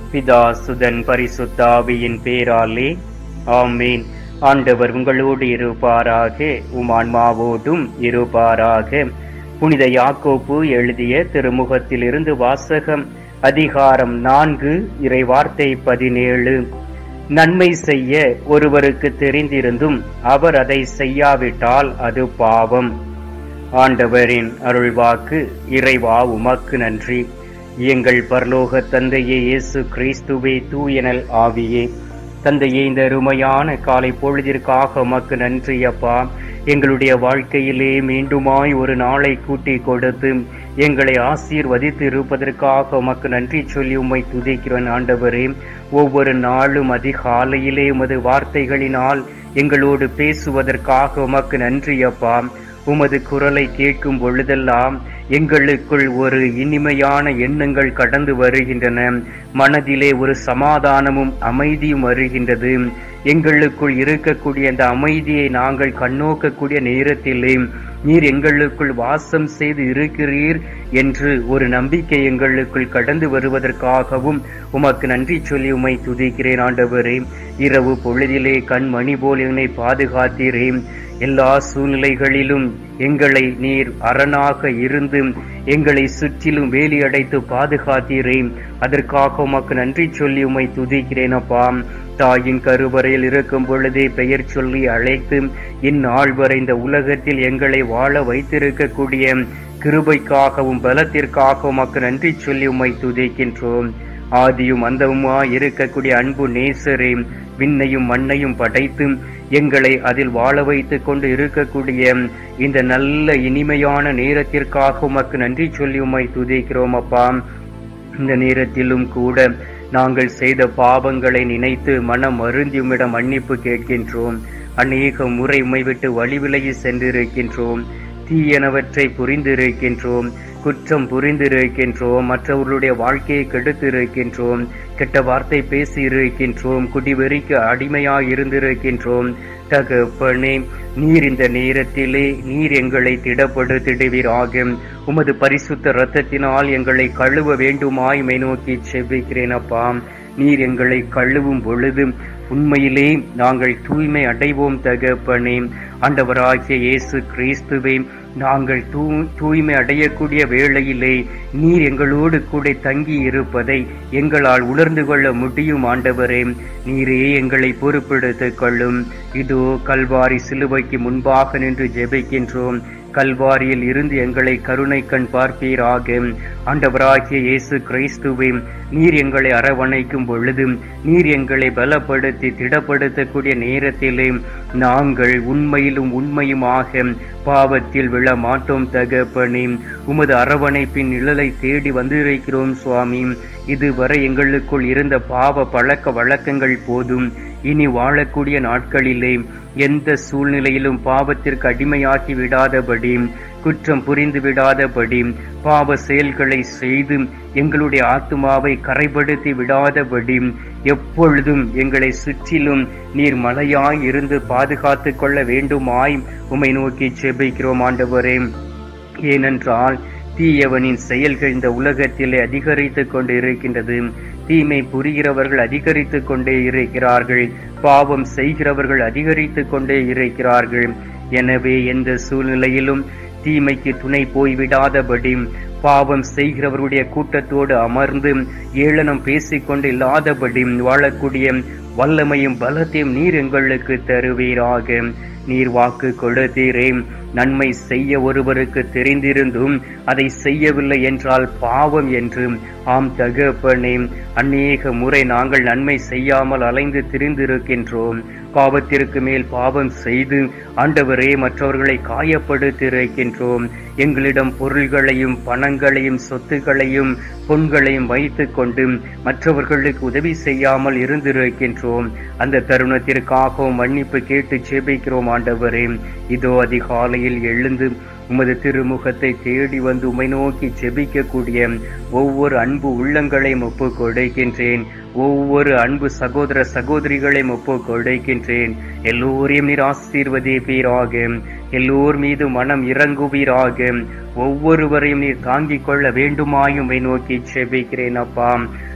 பிதா சுதன் பரிசுத்தாவியின் பேராலே ஆமீன் ஆண்டவர் உங்களோடு இருப்பாராக உம் ஆன்மாவோடும் இருப்பாராக புனித யாக்கோப்பு எழுதிய திருமுகத்திலிருந்து வாசகம் அதிகாரம் நான்கு இறைவார்த்தை பதினேழு நன்மை செய்ய ஒருவருக்கு தெரிந்திருந்தும் அவர் அதை செய்யாவிட்டால் அது பாவம் ஆண்டவரின் அருள்வாக்கு இறைவா உமக்கு நன்றி எங்கள் பரலோக தந்தையே இயேசு கிறிஸ்துவே தூயனல் ஆவியே தந்தையே இந்த அருமையான காலை பொழுதிற்காக உமக்கு நன்றி அப்பா எங்களுடைய வாழ்க்கையிலே மீண்டுமாய் ஒரு நாளை கூட்டி கொடுத்து எங்களை ஆசீர்வதித்து இருப்பதற்காக உமக்கு நன்றி சொல்லி உம்மை துதிக்கிறேன் ஆண்டவரே ஒவ்வொரு நாளும் அதிகாலையிலே உமது வார்த்தைகளினால் எங்களோடு பேசுவதற்காக உமக்கு நன்றி அப்பா உமது குரலை கேட்கும் பொழுதெல்லாம் எங்களுக்குள் ஒரு இனிமையான எண்ணங்கள் கடந்து வருகின்றன மனதிலே ஒரு சமாதானமும் அமைதியும் வருகின்றது எங்களுக்குள் இருக்கக்கூடிய அந்த அமைதியை நாங்கள் கண்ணோக்கக்கூடிய நேரத்திலே நீர் எங்களுக்குள் வாசம் செய்து இருக்கிறீர் என்று ஒரு நம்பிக்கை எங்களுக்குள் கடந்து வருவதற்காகவும் உமக்கு நன்றி சொல்லி உமை துதிக்கிறேன் ஆண்டவரே இரவு பொழுதிலே கண்மணி போல் என்னை பாதுகாத்தீரே எல்லா சூழ்நிலைகளிலும் எங்களை நீர் அரணாக இருந்து எங்களை சுற்றிலும் வேலி அடைத்து பாதுகாத்தீரே அதற்காக உமக்கு நன்றி சொல்லி உமை துதிக்கிறேன் அப்பா தாயின் கருவறையில் இருக்கும் பொழுதே பெயர் சொல்லி அழைத்து இந்நாள் வரை இந்த உலகத்தில் எங்களை வாழ வைத்திருக்கக்கூடிய கிருபைக்காகவும் பலத்திற்காகவும் உமக்கு நன்றி சொல்லி உம்மை துதிக்கின்றோம் ஆதியும் அந்தவுமா இருக்கக்கூடிய அன்பு நேசரே விண்ணையும் மண்ணையும் படைத்து எங்களை அதில் வாழ வைத்துக் கொண்டு இருக்கக்கூடிய இந்த நல்ல இனிமையான நேரத்திற்காக உமக்கு நன்றி சொல்லி உம்மை துதிக்கிறோம் அப்பா இந்த நேரத்திலும் கூட நாங்கள் செய்த பாவங்களை நினைத்து மனம் அருந்தியுமிடம் மன்னிப்பு கேட்கின்றோம் அநேக முறை உம்மை விட்டு வழி விலகி சென்றிருக்கின்றோம் தீயனவற்றை புரிந்திருக்கின்றோம் குற்றம் புரிந்திருக்கின்றோம் மற்றவர்களுடைய வாழ்க்கையை கெடுத்திருக்கின்றோம் கெட்ட வார்த்தை பேசி இருக்கின்றோம் குடிவெறிக்கு அடிமையாய் இருந்திருக்கின்றோம் தகப்பனே நீர் இந்த நேரத்திலே நீர் எங்களை திடப்படுத்திடுவீராக உமது பரிசுத்த இரத்தத்தினால் எங்களை கழுவ வேண்டுமாய் மை நோக்கி செவ்விக்கிறேன் அப்பா நீர் எங்களை கழுவும் பொழுது உண்மையிலே நாங்கள் தூய்மை அடைவோம் தகப்பனே ஆண்டவராகிய இயேசு கிறிஸ்துவே நாங்கள் தூ தூய்மை அடையக்கூடிய வேளையிலே நீர் எங்களோடு கூட தங்கி இருப்பதை எங்களால் உணர்ந்து கொள்ள முடியும் ஆண்டவரே நீரே எங்களை பொறுப்பெடுத்துக் கொள்ளும் இதோ கல்வாரி சிலுவைக்கு முன்பாக நின்று ஜெபிக்கின்றோம் கல்வாரியில் இருந்து எங்களை கருணை கண் பார்ப்பீராக ஆண்டவராகிய இயேசு கிறிஸ்துவே நீர் எங்களை அரவணைக்கும் பொழுது நீர் எங்களை பலப்படுத்தி திடப்படுத்தக்கூடிய நேரத்திலே நாங்கள் உண்மையிலும் உண்மையுமாக பாவத்தில் விழ மாட்டோம் தகப்பனே உமது அரவணைப்பின் நிழலை தேடி வந்திருக்கிறோம் சுவாமி இதுவரை எங்களுக்குள் இருந்த பாவ பழக்க வழக்கங்கள் போதும் இனி வாழக்கூடிய நாட்களிலே எந்த சூழ்நிலையிலும் பாவத்திற்கு அடிமையாக்கி விடாதபடி குற்றம் புரிந்து விடாதபடி பாவ செயல்களை செய்து எங்களுடைய ஆத்மாவை கரைப்படுத்தி விடாதபடி எப்பொழுதும் எங்களை சுற்றிலும் நீர் மலையாய் இருந்து பாதுகாத்து கொள்ள வேண்டுமாய் உமை நோக்கி செபிக்கிறோம் ஆண்டவரே ஏனென்றால் தீயவனின் செயல்கள் இந்த உலகத்திலே அதிகரித்துக் கொண்டு இருக்கின்றது தீமை புரிகிறவர்கள் அதிகரித்துக் கொண்டே இருக்கிறார்கள் பாவம் செய்கிறவர்கள் அதிகரித்துக் கொண்டே இருக்கிறார்கள் எனவே எந்த சூழ்நிலையிலும் தீமைக்கு துணை போய்விடாதபடி பாவம் செய்கிறவருடைய கூட்டத்தோடு அமர்ந்து ஏளனம் பேசிக்கொண்டு இல்லாதபடி வாழக்கூடிய வல்லமையும் பலத்தையும் நீர் எங்களுக்கு தருவீராக நீர் வாக்கு கொடுத்தீரே நன்மை செய்ய ஒருவருக்கு தெரிந்திருந்தும் அதை செய்யவில்லை என்றால் பாவம் என்று ஆம் தகப்பனே அநேக முறை நாங்கள் நன்மை செய்யாமல் அலைந்து திரிந்திருக்கின்றோம் பாவத்திற்கு மேல் பாவம் செய்து ஆண்டவரே மற்றவர்களை காயப்படுத்தியிருக்கின்றோம் எங்களிடம் பொருள்களையும் பணங்களையும் சொத்துக்களையும் பொன்களையும் வைத்துக் கொண்டு மற்றவர்களுக்கு உதவி செய்யாமல் இருந்திருக்கின்றோம் அந்த தருணத்திற்காகவும் மன்னிப்பு கேட்டு ஜெபிக்கிறோம் ஆண்டவரே இதோ அதிகாலையில் எழுந்து உமது திருமுகத்தை தேடி வந்து உமை நோக்கி ஜெபிக்கக்கூடிய ஒவ்வொரு அன்பு உள்ளங்களையும் ஒப்பு கொடுக்கின்றேன் ஒவ்வொரு அன்பு சகோதர சகோதரிகளையும் ஒப்பு கொடுக்கின்றேன் எல்லோரையும் நீர் ஆசீர்வதிப்பீராக எல்லோர் மீது மனம் இறங்குவீராக ஒவ்வொருவரையும் நீர் தாங்கிக் கொள்ள வேண்டுமாயும் உம்மை நோக்கி செபிக்கிறேன் அப்பா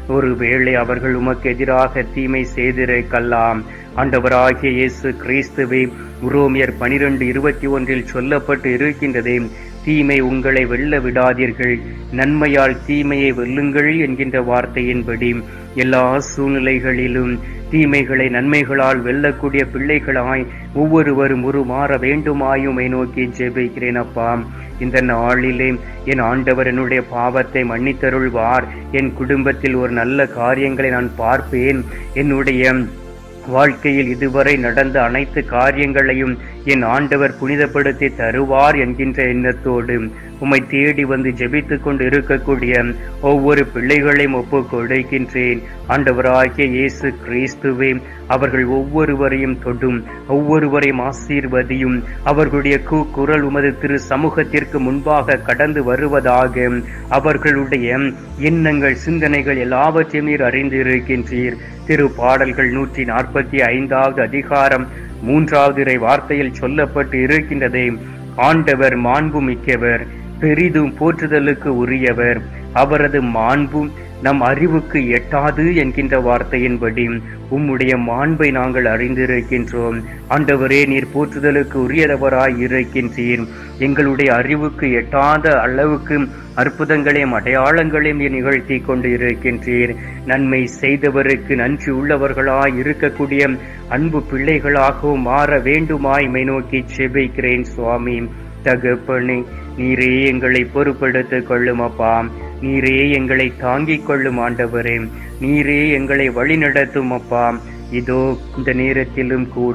ஒருவேளை அவர்கள் உமக்கு எதிராக தீமை செய்திருக்கலாம் ஆண்டவராகிய இயேசு கிறிஸ்துவே உரோமியர் பனிரெண்டு இருபத்தி ஒன்றில் சொல்லப்பட்டு இருக்கின்றதே தீமை உங்களை வெல்ல விடாதீர்கள் நன்மையால் தீமையை வெல்லுங்கள் என்கின்ற வார்த்தையின்படி எல்லா சூழ்நிலைகளிலும் தீமைகளை நன்மைகளால் வெல்லக்கூடிய பிள்ளைகளாய் ஒவ்வொருவரும் உருமாற வேண்டுமாயுமை நோக்கி ஜெபிக்கிறேன் அப்பா இந்த நாளிலே என் ஆண்டவர் என்னுடைய பாவத்தை மன்னித்தருள்வார் என் குடும்பத்தில் ஒரு நல்ல காரியங்களை நான் பார்ப்பேன் என்னுடைய வாழ்க்கையில் இதுவரை நடந்த அனைத்து காரியங்களையும் என் ஆண்டவர் புனிதப்படுத்தி தருவார் என்கின்ற எண்ணத்தோடு உம்மை தேடி வந்து ஜெபித்துக் கொண்டு இருக்கக்கூடிய ஒவ்வொரு பிள்ளைகளையும் ஒப்புக் கொடுக்கின்றேன் ஆண்டவராகிய இயேசு கிறிஸ்துவே அவர்கள் ஒவ்வொருவரையும் தொடும் ஒவ்வொருவரையும் ஆசீர்வதியும் அவர்களுடைய கூக்குரல் உமது திரு சமூகத்திற்கு முன்பாக கடந்து வருவதாக அவர்களுடைய எண்ணங்கள் சிந்தனைகள் எல்லாவற்றையும் நீர் அறிந்திருக்கின்றீர் திரு பாடல்கள் நூற்றி நாற்பத்தி ஐந்தாவது அதிகாரம் மூன்றாவது இறை வார்த்தையில் சொல்லப்பட்டு இருக்கின்றதே ஆண்டவர் மாண்பு மிக்கவர் பெரிதும் போற்றுதலுக்கு உரியவர் அவரது மாண்பும் நம் அறிவுக்கு எட்டாது என்கின்ற வார்த்தையின்படி உம்முடைய மாண்பை நாங்கள் அறிந்திருக்கின்றோம் ஆண்டவரே நீர் போற்றுதலுக்கு உரியதவராய் இருக்கின்றீர் எங்களுடைய அறிவுக்கு எட்டாத அளவுக்கு அற்புதங்களையும் அடையாளங்களையும் நீர் நிகழ்த்தி கொண்டு இருக்கின்றீர் நன்மை செய்தவருக்கு நன்றி உள்ளவர்களாய் இருக்கக்கூடிய அன்பு பிள்ளைகளாகவும் மாற வேண்டுமாய் மை நோக்கி செபிக்கிறேன் சுவாமி தகப்பனே நீரே எங்களை பொறுப்படுத்திக் கொள்ளும் அப்பா நீரே எங்களை தாங்கிக் கொள்ளும் ஆண்டவரே நீரே எங்களை வழிநடத்தும் அப்பா இதோ இந்த நேரத்திலும் கூட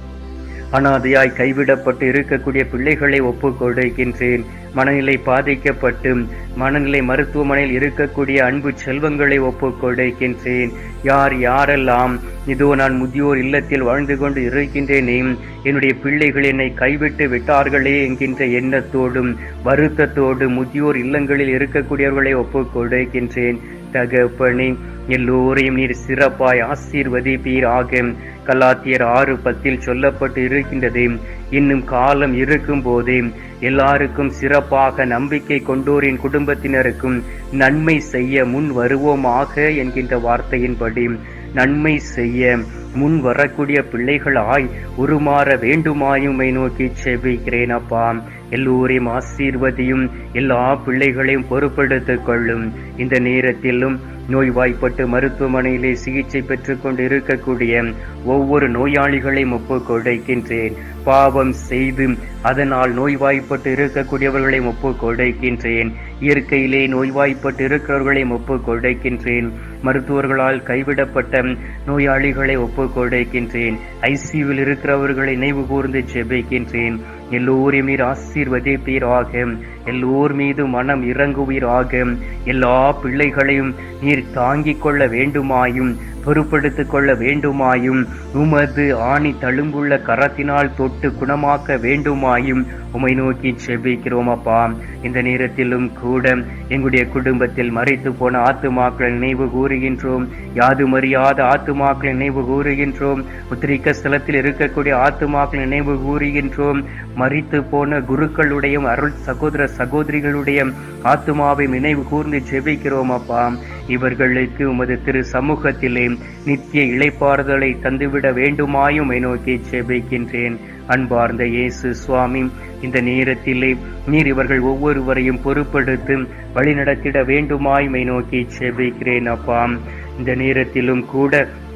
அனாதையாய் கைவிடப்பட்டு இருக்கக்கூடிய பிள்ளைகளை ஒப்புக் கொடுக்கின்றேன் மனநிலை பாதிக்கப்பட்டு மனநிலை மருத்துவமனையில் இருக்கக்கூடிய அன்பு செல்வங்களை ஒப்புக் கொடுக்கின்றேன் யார் யாரெல்லாம் இதோ நான் முதியோர் இல்லத்தில் வாழ்ந்து கொண்டு இருக்கின்றேனே என்னுடைய பிள்ளைகள் என்னை கைவிட்டு விட்டார்களே என்கின்ற எண்ணத்தோடும் வருத்தத்தோடு முதியோர் இல்லங்களில் இருக்கக்கூடியவர்களை ஒப்புக் கொடுக்கின்றேன் தகப்பனே எல்லோரையும் நீர் சிறப்பாய் ஆசீர்வதிப்பீராக கலாத்தியர் ஆறு பத்தில் சொல்லப்பட்டு இருக்கின்றது இன்னும் காலம் இருக்கும் போதே எல்லாருக்கும் சிறப்பாக நம்பிக்கை கொண்டோரின் குடும்பத்தினருக்கும் நன்மை செய்ய முன் வருவோமாக என்கின்ற வார்த்தையின்படி நன்மை செய்ய முன் வரக்கூடிய பிள்ளைகளாய் உருமாற வேண்டுமாயுமை நோக்கி செபிக்கிறேன் அப்பா எல்லோரையும் ஆசீர்வதியும் எல்லா பிள்ளைகளையும் பொறுப்படுத்திக் கொள்ளும் இந்த நேரத்திலும் நோய்வாய்ப்பட்டு மருத்துவமனையிலே சிகிச்சை பெற்றுக் கொண்டு இருக்கக்கூடிய ஒவ்வொரு நோயாளிகளையும் ஒப்புக் கொடுக்கின்றேன் பாவம் செய்து அதனால் நோய்வாய்ப்பட்டு இருக்கக்கூடியவர்களையும் ஒப்புக் கொடுக்கின்றேன் இயற்கையிலே நோய்வாய்ப்பட்டு இருக்கிறவர்களையும் ஒப்புக் கொடுக்கின்றேன் மருத்துவர்களால் கைவிடப்பட்ட நோயாளிகளை ஒப்புக் கொடுக்கின்றேன் ஐசியூவில் இருக்கிறவர்களை நினைவு கூர்ந்து ஜெபிக்கின்றேன் எல்லோரையும் நீர் ஆசீர்வதிப்பீராக எல்லோர் மீது மனம் இறங்குவீராக எல்லா பிள்ளைகளையும் நீர் தாங்கிக் கொள்ள வேண்டுமாயும் பொறுப்படுத்திக் கொள்ள வேண்டுமாயும் உமது ஆணி தழும்புள்ள கரத்தினால் தொட்டு குணமாக்க வேண்டுமாயும் உமை நோக்கி செபிக்கிறோம் அப்பா இந்த நேரத்திலும் கூட எங்களுடைய குடும்பத்தில் மறைத்து போன ஆத்துமாக்களை நினைவு கூறுகின்றோம் யாது மறியாத ஆத்துமாக்களை நினைவு கூறுகின்றோம் உத்திரிக்க ஸ்தலத்தில் இருக்கக்கூடிய ஆத்துமாக்களை நினைவு கூறுகின்றோம் மறித்து போன குருக்களுடைய அருள் சகோதர சகோதரிகளுடைய ஆத்துமாவை நினைவு கூர்ந்து ஜெபிக்கிறோம் அப்பா இவர்களுக்கு உமது திரு சமூகத்திலே நித்திய இளைப்பாறுதலை தந்துவிட வேண்டுமாயும் நோக்கி ஜெபிக்கின்றேன் அன்பார்ந்த இயேசு சுவாமி இந்த நேரத்திலே நீர் இவர்கள் ஒவ்வொருவரையும் பொறுப்படுத்தி வழிநடத்திட வேண்டுமாய்மை நோக்கி செபிக்கிறேன் அப்பா இந்த நேரத்திலும் கூட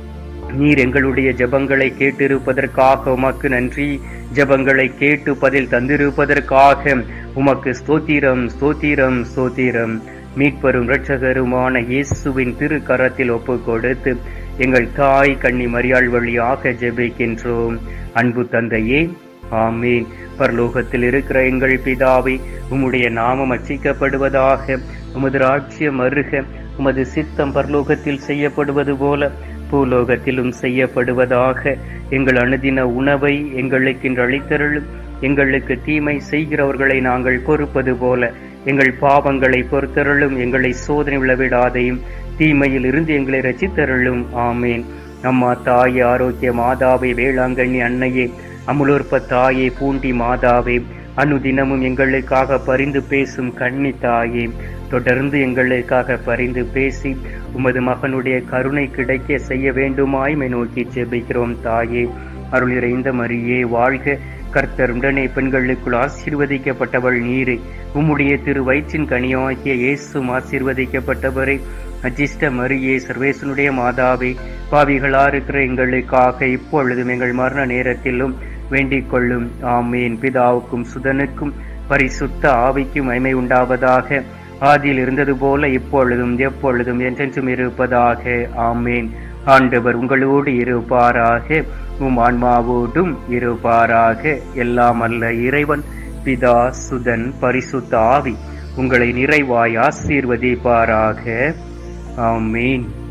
நீர் எங்களுடைய ஜெபங்களை கேட்டிருப்பதற்காக உமக்கு நன்றி ஜெபங்களை கேட்டு பதில் தந்திருப்பதற்காக உமக்கு ஸ்தோத்திரம் ஸ்தோத்திரம் ஸ்தோத்திரம் மீட்பெரும் இரட்சகருமான இயேசுவின் திருக்கரத்தில் ஒப்புக் கொடுத்து எங்கள் தாய் கன்னி மரியாள் வழியாக ஜெபிக்கின்றோம் அன்பு தந்தையே ஆமீன் பரலோகத்தில் இருக்கிற எங்கள் பிதாவை உம்முடைய நாமம் அச்சிக்கப்படுவதாக உமது ராட்சியம் அருக உமது சித்தம் பரலோகத்தில் செய்யப்படுவது போல பூலோகத்திலும் செய்யப்படுவதாக எங்கள் அனுதின உணவை எங்களுக்கு இன்று அளித்தருளும் எங்களுக்கு தீமை செய்கிறவர்களை நாங்கள் பொறுப்பது போல எங்கள் பாவங்களை பொறுத்தருளும் எங்களை சோதனை விழவிடாதையும் தீமையில் இருந்து எங்களை ரசித்தருளும் ஆமேன் அம்மா தாயே ஆரோக்கிய மாதாவே வேளாங்கண்ணி அன்னையே அமுலோற்ப தாயே பூண்டி மாதாவே அனுதினமும் எங்களுக்காக பரிந்து பேசும் கன்னி தாயே தொடர்ந்து எங்களுக்காக பரிந்து பேசி உமது மகனுடைய கருணை கிடைக்க செய்ய வேண்டுமாய்மை நோக்கி ஜெபிக்கிறோம் தாயே அருள் நிறைந்த மரியே வாழ்க கர்த்தர் உடனே பெண்களுக்குள் ஆசீர்வதிக்கப்பட்டவள் நீரே உம்முடைய திரு வயிற்றின் கனியாகிய இயேசும் ஆசீர்வதிக்கப்பட்டவரே அஜிஷ்ட மரியே சர்வேசனுடைய மாதாவே பாவிகளா இருக்கிற எங்களுக்காக இப்பொழுதும் எங்கள் மரண நேரத்திலும் வேண்டிக் கொள்ளும் ஆமேன் பிதாவுக்கும் சுதனுக்கும் பரிசுத்த ஆவிக்கும் மைமை உண்டாவதாக ஆதியில் இருந்தது போல இப்பொழுதும் எப்பொழுதும் என்றென்றும் இருப்பதாக ஆமேன் ஆண்டவர் உங்களோடு இருப்பாராக உம் ஆன்மாவோடும் இருப்பாராக எல்லாம் அல்ல இறைவன் பிதா சுதன் பரிசுத்த ஆவி உங்களை நிறைவாய் ஆசீர்வதிப்பாராக ஆமீன்